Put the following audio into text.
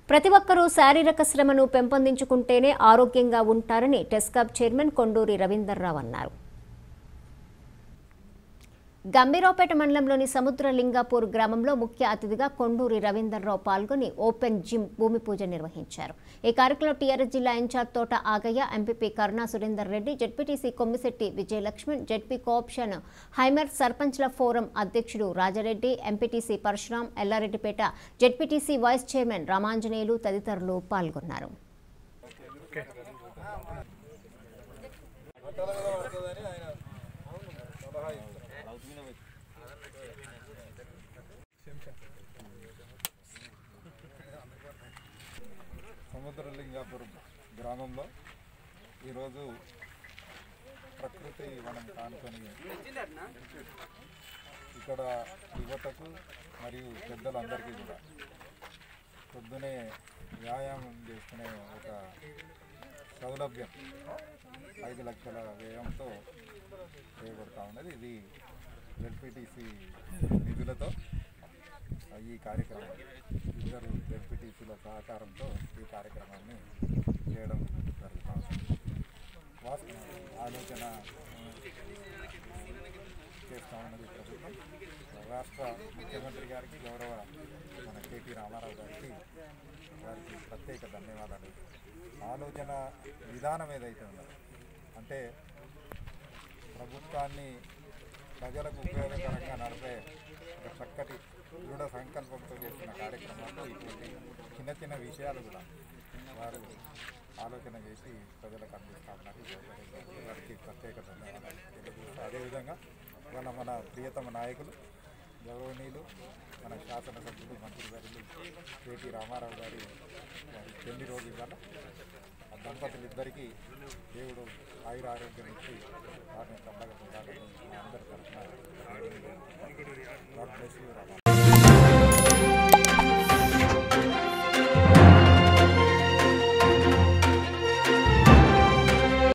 ప్రతి ఒక్కరూ శారీరక శ్రమను పెంపొందించుకుంటేనే ఆరోగ్యంగా ఉంటారని టెస్కాబ్ చైర్మన్ కొండూరి రవీందర్రావు అన్నారు గంభీరావుపేట మండలంలోని సముద్రలింగాపూర్ గ్రామంలో ముఖ్య అతిథిగా కొండూరి రవీందర్రావు పాల్గొని ఓపెన్ జిమ్ భూమి పూజ నిర్వహించారు ఈ కార్యక్రమంలో టీఆర్ఎస్ జిల్లా ఇన్ఛార్జ్ తోట Agaiah MPP Karuna Surender Reddy ZPTC Kommisetty Vijayalaxman ZP cooption Haimar సర్పంచ్ల ఫోరం అధ్యక్షుడు Rajareddy MPTC Parashuram Yellareddypet ZPTC vice chairman Ramanjaneyulu తదితరులు పాల్గొన్నారు సముద్రలింగాపురం గ్రామంలో ఈరోజు ప్రకృతి వనం కానుకొని ఇక్కడ యువతకు మరియు పెద్దలందరికీ కూడా పొద్దునే వ్యాయామం చేసుకునే ఒక సౌలభ్యం ఐదు లక్షల వ్యయంతో చేయబడతా ఉన్నది ఇది ఎల్పిటిసి నిధులతో ఈ కార్యక్రమం ఇద్దరు జడ్పీటీసీల సహకారంతో ఈ కార్యక్రమాన్ని చేయడం జరుగుతుంది వాస్తవ ఆలోచన ఆ, చేస్తూ ఉన్నది ప్రభుత్వం రాష్ట్ర ముఖ్యమంత్రి గారికి గౌరవ మన కేటీ రామారావు గారికి వారికి ప్రత్యేక ధన్యవాదాలు ఆలోచన విధానం ఏదైతే ఉందో అంటే ప్రభుత్వాన్ని ప్రజలకు ఉపయోగకరంగా నడిపే ఒక చక్కటి దృఢ సంకల్పంతో చేస్తున్న కార్యక్రమాల్లో ఇటువంటి చిన్న చిన్న విషయాలు కూడా వారు ఆలోచన చేసి ప్రజలకు అందిస్తా ఉన్నారు వారికి ప్రత్యేక ధన్యవాదాలు తెలియజేస్తూ అదేవిధంగా వాళ్ళ మన ప్రియతమ నాయకులు గౌరవనీయులు మన శాసనసభ్యులు మంత్రివర్యులు కేటీ రామారావు గారి వారి పెళ్లి రోజు ఇవాళ ఆ దంపతులిద్దరికీ దేవుడు ఆయుర ఆరోగ్యం ఇచ్చి వారిని చల్లగా ఉండాలని మా అందరి తరఫున గాడ్ బ్లెస్ యూ రామారావు